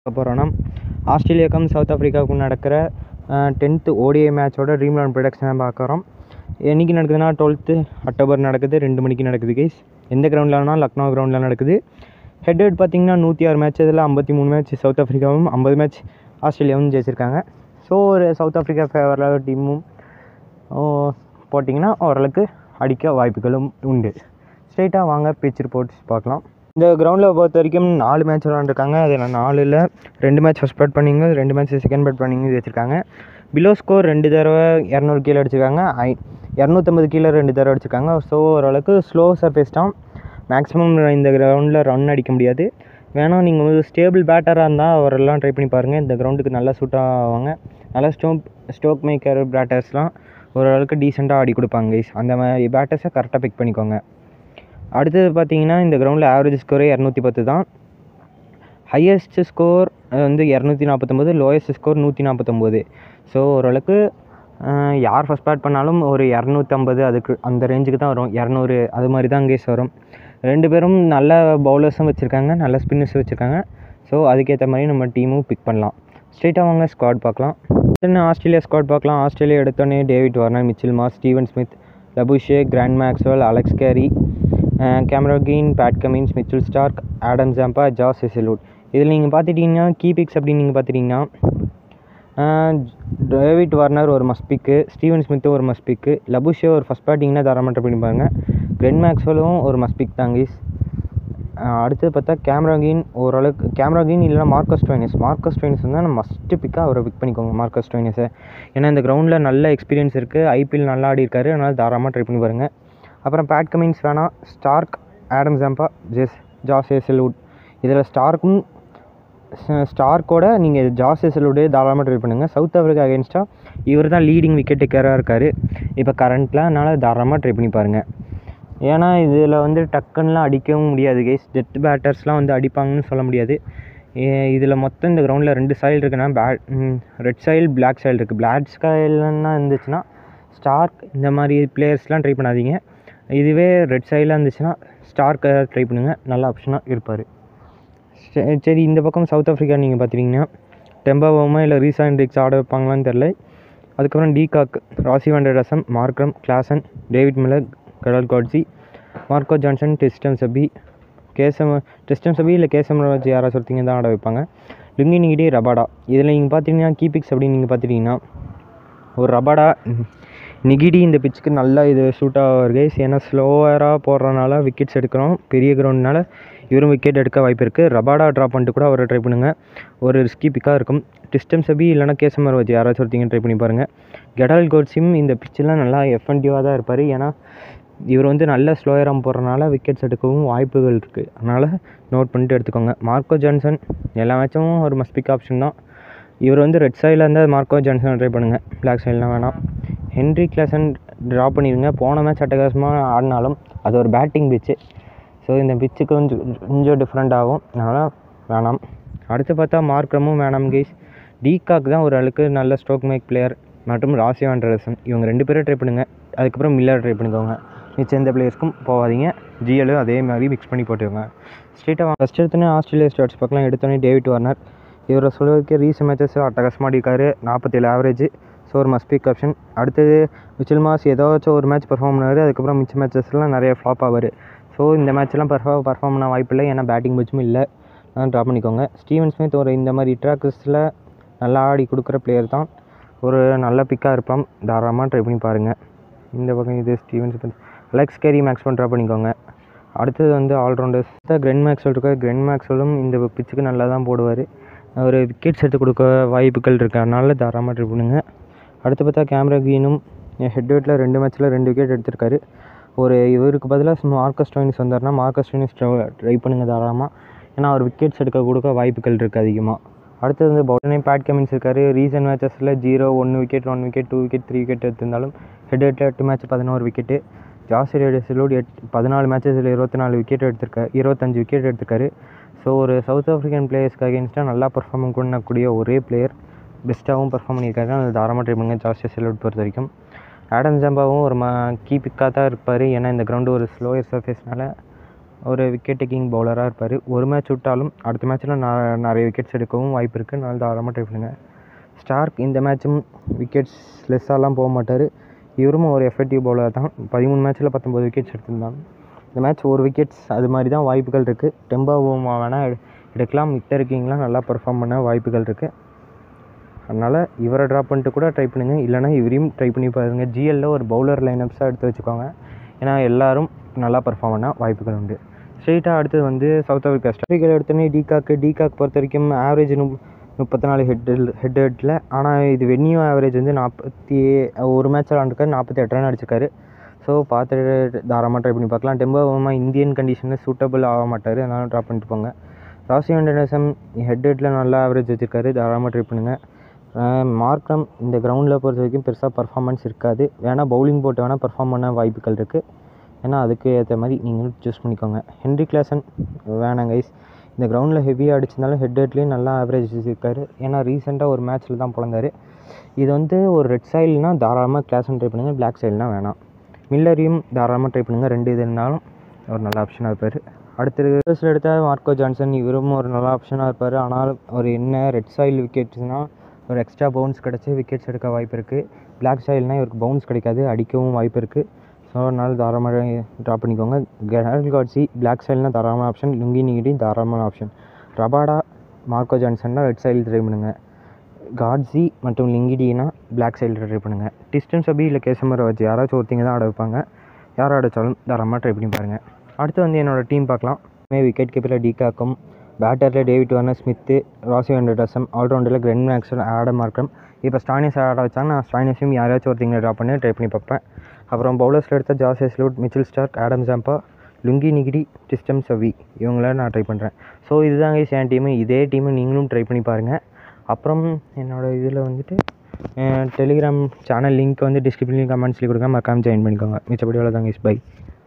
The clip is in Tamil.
பார்க்க போகிறோன்னா ஆஸ்திரேலியாவுக்கும் சவுத் ஆஃப்ரிக்காவுக்கும் நடக்கிற டென்த்து ஓடிஐ மேட்சோட ட்ரீம் லெவன் ப்ரொடக்ஷனை பார்க்குறோம் என்றைக்கு நடக்குதுன்னா டுவெல்த்து அக்டோபர் நடக்குது ரெண்டு மணிக்கு நடக்குது கைஸ் எந்த கிரவுண்ட்லனா லக்னோ கிரவுண்டில் நடக்குது ஹெட் ஹெட் பார்த்தீங்கன்னா நூற்றி ஆறு மேட்ச் இதில் ஐம்பத்தி மூணு மேட்ச் சவுத் ஆஃப்ரிக்காவும் ஐம்பது மேட்ச் ஆஸ்திரேலியாவும் ஜெயிச்சிருக்காங்க ஸோ ஒரு சவுத் ஆஃப்ரிக்கா ஃபேவராக டீமும் போட்டிங்கன்னா ஓரளவுக்கு அடிக்க வாய்ப்புகளும் உண்டு ஸ்ட்ரெயிட்டாக வாங்க பிச் ரிப்போர்ட்ஸ் பார்க்கலாம் இந்த கிரவுண்டில் பொறுத்த வரைக்கும் நாலு மேட்ச் விளாண்டுருக்காங்க அதில் நாலில் ரெண்டு மேட்ச் ஃபஸ்ட் பேட் பண்ணிங்க ரெண்டு மேட்ச் செகண்ட் பேட் பண்ணிங்க வச்சுருக்காங்க பிலோ ஸ்கோர் ரெண்டு தடவை இரநூறு கீழே அடிச்சிருக்காங்க ஐ இரநூத்தம்பது கீழே ரெண்டு தடவை அடிச்சிருக்காங்க ஸோ ஓரளவுக்கு ஸ்லோ சர்ஃபேஸ் தான் மேக்ஸிமம் இந்த கிரவுண்டில் ரன் அடிக்க முடியாது வேணால் நீங்கள் வந்து ஸ்டேபிள் பேட்டராக இருந்தால் அவரெல்லாம் ட்ரை பண்ணி பாருங்கள் இந்த கிரவுண்டுக்கு நல்லா சூட் ஆவாங்க நல்லா ஸ்டோக் ஸ்டோக் மேக்கர் பேட்டர்ஸ்லாம் ஓரளவுக்கு டீசெண்டாக ஆடி கொடுப்பாங்க கைஸ் அந்த மாதிரி பேட்டர்ஸை கரெக்டாக பிக் பண்ணிக்கோங்க அடுத்தது பார்த்தீங்கன்னா இந்த கிரவுண்டில் ஆவரேஜ் ஸ்கோரே இரநூத்தி பத்து தான் ஹையஸ்ட் ஸ்கோர் வந்து இரநூத்தி நாற்பத்தொம்போது லோயஸ்ட் ஸ்கோர் நூற்றி நாற்பத்தொம்போது ஸோ ஓரளவுக்கு யார் ஃபஸ்ட் பேட் பண்ணாலும் ஒரு இரநூத்தம்பது அதுக்கு அந்த ரேஞ்சுக்கு தான் வரும் இரநூறு அது மாதிரி தான் கேஸ் வரும் ரெண்டு பேரும் நல்ல பவுலர்ஸும் வச்சுருக்காங்க நல்ல ஸ்பின்னர்ஸ் வச்சுருக்காங்க ஸோ அதுக்கேற்ற மாதிரி நம்ம டீமும் பிக் பண்ணலாம் ஸ்ட்ரெயிட்டாக வாங்க ஸ்குவாட் பார்க்கலாம் என்ன ஆஸ்திரேலியா ஸ்குவாட் பார்க்கலாம் ஆஸ்திரேலியா எடுத்தோடனே David Warner Mitchell Marsh Steven Smith Labuschagne Glenn Maxwell Alex Carey Cameron Green Pat Cummins Mitchell Starc Adam Zampa Josh Hazlewood இதில் நீங்கள் பார்த்துட்டிங்கன்னா கீ பிக்ஸ் அப்படின்னு நீங்கள் பார்த்துட்டிங்கன்னா டேவிட் வார்னர் ஒரு மஸ்ட் பிக்கு ஸ்டீவன் ஸ்மித்து ஒரு மஸ்ட் பிக்கு லபுஷே ஒரு ஃபஸ்ட் பேட்டிங்னா தாராளமாக ட்ரை பண்ணி பாருங்க கிரென் மேக்ஸ்வெலும் ஒரு மஸ்ட் பிக் தான் கீஸ் அடுத்தது பார்த்தா கேமராகின் ஓரளவுக்கு கேமராகின் இல்லைனா மார்க்கஸ் டொயினஸ் மார்க்கஸ் டொயினஸ் வந்து நம்ம மஸ்ட்டு பிக்காக அவரை பிக் பண்ணிக்கோங்க மார்க்கஸ் டொயினஸை ஏன்னா இந்த கிரவுண்டில் நல்ல எக்ஸ்பீரியன்ஸ் இருக்குது ஐபிஎல் நல்லா ஆடி இருக்காரு அதனால் தாராளமாக ட்ரை பண்ணி பாருங்கள் அப்புறம் பேட் கமின்ஸ் வேணாம் Starc Adam Zampa Josh Josh Hazlewood இதில் ஸ்டார்க்கும் ஸ்டார்க்கோட நீங்கள் ஜாஸ் எசல்வுடே தாராளமாக ட்ரை பண்ணுங்கள் சவுத் ஆஃப்ரிக்கா அகேன்ஸ்டாக இவர் தான் லீடிங் விக்கெட் டேக்கராக இருக்கார் இப்போ கரண்ட்டில் அதனால் தாராளமாக ட்ரை பண்ணி பாருங்கள் ஏன்னா இதில் வந்து டக்குன்னுலாம் அடிக்கவும் முடியாது கேஸ் டெத் பேட்டர்ஸ்லாம் வந்து அடிப்பாங்கன்னு சொல்ல முடியாது இதில் மொத்தம் இந்த கிரவுண்டில் ரெண்டு சாயில் இருக்குன்னா பேட் ரெட் சாயில் பிளாக் சாயில் இருக்குது பிளாக் சாயில்னா இருந்துச்சுன்னா ஸ்டார்க் இந்த மாதிரி பிளேயர்ஸ்லாம் ட்ரை பண்ணாதீங்க இதுவே ரெட் சைடில் இருந்துச்சுன்னா ஸ்டார்க்கை ட்ரை பண்ணுங்கள் நல்ல ஆப்ஷனாக இருப்பார் சரி இந்த பக்கம் சவுத் ஆஃப்ரிக்கா நீங்கள் பார்த்துட்டிங்கன்னா டெம்பாவோமா இல்லை ரீசா இண்டிக்ஸ் ஆட வைப்பாங்களான்னு தெரில அதுக்கப்புறம் de Kock Rassie van der Dussen Markram Klaasen David Miller கடல் காட்ஸி மார்க்கோ ஜான்சன் டெஸ்டம் சபி கேசம் டெஸ்டம் சபி இல்லை கேசம் ராஜ் யாராவது ஒருத்தங்க தான் ஆட வைப்பாங்க லுங்கி நிகிடி ரபாடா இதில் நீங்கள் பார்த்தீங்கன்னா கீபிக்ஸ் அப்படின்னு நீங்கள் பார்த்துட்டிங்கன்னா ஒரு ரபாடா நிகிடி இந்த பிச்சுக்கு நல்லா இது சூட் ஆகும் கைஸ் ஏன்னா ஸ்லோவராக போடுறனால விக்கெட்ஸ் எடுக்கிறோம் பெரிய கிரவுண்ட்னால இவரும் விக்கெட் எடுக்க வாய்ப்பு இருக்குது ரபாடா ட்ராப் பண்ணிட்டு கூட அவரை ட்ரை பண்ணுங்கள் ஒரு ரிஸ்கி பிக்காக இருக்கும் டிஸ்டம் சபி இல்லைனா கேசமர் வச்சு யாராச்சும் ஒருத்தங்க ட்ரை பண்ணி பாருங்கள் கெடால் கோட்ஸிம் இந்த பிச்செலாம் நல்லா எஃபென்டிவாக தான் இருப்பார் ஏன்னா இவர் வந்து நல்ல ஸ்லோயராக போடுறனால விக்கெட்ஸ் எடுக்கவும் வாய்ப்புகள் இருக்குது அதனால் நோட் பண்ணிட்டு எடுத்துக்கோங்க மார்க்கோ ஜான்சன் எல்லா மேட்சும் ஒரு மஸ்ட் பிக் ஆப்ஷன் தான் இவர் வந்து ரெட் சைடில் இருந்தால் மார்க்கோ ஜான்சன் ட்ரை பண்ணுங்கள் பிளாக் சைட்லாம் வேணாம் ஹென்ரி கிளாசன் ட்ராப் பண்ணிடுங்க போன மேட்ச் அட்டகாசமாக ஆடினாலும் அது ஒரு பேட்டிங் பிச்சு ஸோ இந்த பிச்சுக்கு கொஞ்சம் கொஞ்சம் டிஃப்ரெண்ட் ஆகும் அதனால் வேணாம் அடுத்து பார்த்தா மார்க்ரமும் வேணாம் கெய்ஸ் டீகாக் தான் ஒரு அளவுக்கு நல்ல ஸ்ட்ரோக் மேக் பிளேயர் மற்றும் ராசி ஆண்டர்சன் இவங்க ரெண்டு பேரும் ட்ரை பண்ணுங்கள் அதுக்கப்புறம் மில்லர் ட்ரை பண்ணிக்கோங்க மிச்சம் எந்த பிளேயர்ஸ்க்கும் போகாதீங்க ஜிஎலும் அதே மாதிரி மிக்ஸ் பண்ணி போட்டுக்கோங்க ஸ்ட்ரெயிட்டாக வாங்க ஃபஸ்ட் எடுத்தோன்னே ஆஸ்திரேலியா ஸ்டார்ட்ஸ் பார்க்கலாம் எடுத்தோன்னே டேவிட் வார்னர் இவரை சொல்லுறதுக்கு ரீசன் மேட்சஸ் அட்டகாசமாக இருக்காரு நாற்பத்தேழு ஆவரேஜ் ஸோ ஒரு மஸ்ட் பிக் ஆப்ஷன் அடுத்தது மிச்சில் மாஸ் ஏதாச்சும் ஒரு மேட்ச் பர்ஃபார்ம் பண்ணார் அதுக்கப்புறம் மிச்ச மேட்சஸ்லாம் நிறைய ஃப்ளாப் ஆவார் ஸோ இந்த மேட்ச்லாம் பர்ஃபார்ம் பர்ஃபார்ம் பண்ண வாய்ப்பு இல்லை ஏன்னா பேட்டிங் பட்சும் இல்லை அதான் ட்ரா பண்ணிக்கோங்க ஸ்டீவன் ஸ்மித் ஒரு இந்த மாதிரி ட்ராக்கஸில் நல்லா ஆடி கொடுக்குற பிளேயர் தான் ஒரு நல்ல பிக்காக இருப்பான் தாராளமாக ட்ரை பண்ணி பாருங்கள் இந்த பக்கம் இது Steven Smith Alex Carey Maxwell draw பண்ணிக்கோங்க அடுத்தது வந்து ஆல்ரவுண்டர்ஸ் கிரென் மேக்ஸ்வெல் இருக்கார் கிரென் மேக்ஸ்வெலும் இந்த பிச்சுக்கு நல்லா தான் போடுவார் ஒரு விக்கெட்ஸ் எடுத்து கொடுக்க வாய்ப்புகள் இருக்குது அதனால தாராளமாக ட்ரை பண்ணுங்கள் அடுத்து பார்த்தா கேமரா கீனும் ஹெட் வெட்டில் ரெண்டு மேட்ச்சில் ரெண்டு விக்கெட் எடுத்திருக்காரு ஒரு இவருக்கு பதிலாக மார்க்கஸ் டோயினிஸ் வந்தார்னா மார்க்கஸ் டோயினிஸ் ட்ரை பண்ணுங்கள் தாராளமாக ஏன்னா அவர் விக்கெட்ஸ் எடுக்க கொடுக்க வாய்ப்புகள் இருக்குது அதிகமாக அடுத்தது வந்து பவுலனே பேட் கமின்ஸ் இருக்கார் ரீசன்ட் மேட்சஸில் ஜீரோ ஒன்று wicket one wicket two wicket three wicket எடுத்திருந்தாலும் ஹெட் ஹெட்டில் எட்டு மேட்ச் பதினோரு விக்கெட்டு ஜாஸ்தி ரேடியஸிலோடு எட் பதினாலு மேட்சஸில் இருபத்தி நாலு விக்கெட் எடுத்திருக்காரு இருபத்தஞ்சு விக்கெட் எடுத்திருக்காரு ஸோ ஒரு சவுத் ஆஃப்ரிக்கன் பிளேயர்ஸ்க்கு அகேன்ஸ்டாக நல்லா பர்ஃபார்ம் பண்ணக்கூடிய ஒரே பிளேயர் பெஸ்ட்டாகவும் பர்ஃபார்ம் பண்ணியிருக்காரு அது தாராளமாக ட்ரை பண்ணுங்கள் ஜாஸ்தி செலவுட் பொறுத்த வரைக்கும் ஆடம் ஜாம்பாவும் ஒரு ம கீ பிக்காக தான் இருப்பார் ஏன்னா இந்த கிரவுண்டு ஒரு ஸ்லோயர் சர்ஃபேஸ்னால ஒரு விக்கெட் டேக்கிங் பவுலராக இருப்பார் ஒரு மேட்ச் விட்டாலும் அடுத்த மேட்ச்சில் நான் நிறைய விக்கெட்ஸ் எடுக்கவும் வாய்ப்பு இருக்குது அதனால தாராளமாக ட்ரை பண்ணுங்கள் ஸ்டார்க் இந்த மேட்சும் விக்கெட்ஸ் லெஸ்ஸாலாம் போக மாட்டார் இவரும் ஒரு எஃபெக்டிவ் பவுலர் தான் பதிமூணு மேட்ச்சில் பத்தொம்பது விக்கெட்ஸ் எடுத்திருந்தாங்க இந்த மேட்ச் ஒரு விக்கெட்ஸ் அது மாதிரி தான் வாய்ப்புகள் இருக்குது டெம்பா ஓமா வேணால் எடு- எடுக்கலாம் மித்த இருக்கீங்களாம் நல்லா பெர்ஃபார்ம் பண்ண வாய்ப்புகள் இருக்குது அதனால் இவரை ட்ராப் பண்ணிட்டு கூட ட்ரை பண்ணுங்கள் இல்லைனா இவரையும் ட்ரை பண்ணி பாருங்க ஜிஎல்ல ஒரு பவுலர் லைனப்ஸாக எடுத்து வச்சுக்கோங்க ஏன்னா எல்லாரும் நல்லா பெர்ஃபார்ம் பண்ண வாய்ப்புகள் உண்டு ஸ்ட்ரெயிட்டாக அடுத்தது வந்து சவுத் ஆஃப்ரிக்கா ஸ்ட்ரைக்கர் எடுத்தோன்னே டிகாக்கு டிகாக் பொறுத்த வரைக்கும் ஆவரேஜ் நுப் முப்பத்தி நாலு ஹெட் ஹெட் ஹெட்டில் ஆனால் இது வென்யூ ஆவரேஜ் வந்து நாற்பத்தி ஒரு மேட்ச் விளாண்டுருக்காரு நாற்பத்தி எட்டு ரன் அடிச்சிருக்காரு ஸோ பார்த்துட்டு தாராளமாக ட்ரை பண்ணி பார்க்கலாம் டெம்போ ஓமா இந்தியன் கண்டிஷனில் சூட்டபிள் ஆக மாட்டார் அதனால ட்ராப் பண்ணிட்டு போங்க ராசி வெண்டனசம் ஹெட் ஹெட்டில் நல்லா ஆவரேஜ் வச்சிருக்காரு தாராளமாக ட்ரை பண்ணுங்கள் மார்க்கம் இந்த கிரவுண்டில் பொறுத்த வரைக்கும் பெருசாக பர்ஃபார்மன்ஸ் இருக்காது வேணால் பவுலிங் போட்டு வேணால் பர்ஃபார்ம் பண்ண வாய்ப்புகள் இருக்குது ஏன்னா அதுக்கு ஏற்ற மாதிரி நீங்களும் சூஸ் பண்ணிக்கோங்க ஹென்ரி கிளாசன் வேணாம் கைஸ் இந்த கிரவுண்டில் ஹெவியாக அடிச்சிருந்தாலும் ஹெட் ஹெட்லேயும் நல்லா ஆவரேஜ் வச்சிருக்காரு ஏன்னா ரீசெண்டாக ஒரு மேட்ச்சில் தான் பிறந்தாரு இது வந்து ஒரு ரெட் சைல்னால் தாராளமாக கிளாசன் ட்ரை பண்ணுங்கள் பிளாக் சைல்னால் வேணாம் மில்லரையும் தாராளமாக ட்ரை பண்ணுங்கள் ரெண்டு இது இருந்தாலும் ஒரு நல்ல ஆப்ஷனாக இருப்பார் அடுத்தது ரிவர்ஸில் எடுத்தால் மார்க்கோ ஜான்சன் இவரும் ஒரு நல்ல ஆப்ஷனாக இருப்பார் ஆனால் ஒரு என்ன ரெட் சாயில் விக்கெட்ஸ்னால் ஒரு எக்ஸ்ட்ரா பவுன்ஸ் கிடச்சி விக்கெட்ஸ் எடுக்க வாய்ப்பு இருக்குது பிளாக் சாயில்னால் இவருக்கு பவுன்ஸ் கிடைக்காது அடிக்கவும் வாய்ப்பு இருக்குது ஸோ அதனால தாராளமாக ட்ராப் பண்ணிக்கோங்க கெனரல் காட்ஸி பிளாக் சைல்னால் தாராளமான ஆப்ஷன் லுங்கி நீடி தாராளமான ஆப்ஷன் ரபாடா மார்க்கோ ஜான்சன்னா ரெட் சைடில் ட்ரை பண்ணுங்கள் காட்ஸி மற்றும் லிங்கிடினா பிளாக் சைடில் ட்ரை பண்ணுங்கள் டிஸ்டன்ஸ் அபி இல்லை கேசமரை வச்சு யாராச்சும் ஒருத்தங்க தான் ஆட வைப்பாங்க யார் ஆடிச்சாலும் தாராளமாக ட்ரை பண்ணி பாருங்கள் அடுத்து வந்து என்னோடய டீம் பார்க்கலாம் மே விக்கெட் கீப்பரில் டிகாக்கும் பேட்டரில் David Warner Smith Rassie van der Dussen ஆல்ரவுண்டரில் கிரென் மேக்ஸல் ஆடம் மார்க்கம் இப்போ ஸ்டானிஸ் ஆட வச்சாங்க நான் ஸ்டானிஸையும் யாராச்சும் ஒருத்தங்க ட்ரா பண்ணி ட்ரை பண்ணி பார்ப்பேன் அப்புறம் பவுலர்ஸில் எடுத்தால் Josh Hazlewood Mitchell Starc Adam Zampa Lungi Ngidi டிஸ்டம் சவி இவங்கள நான் ட்ரை பண்ணுறேன் ஸோ இதுதாங்க guys என் டீமு இதே டீமை நீங்களும் ட்ரை பண்ணி பாருங்கள் அப்புறம் என்னோடய இதில் வந்துட்டு டெலிகிராம் சேனல் லிங்க் வந்து டிஸ்கிரிப்ஷன்லையும் கமெண்ட்ஸ்லேயும் கொடுங்க மறக்காம ஜாயின் பண்ணிக்கோங்க மிச்சப்படி அவ்வளோதாங்க இஸ் பை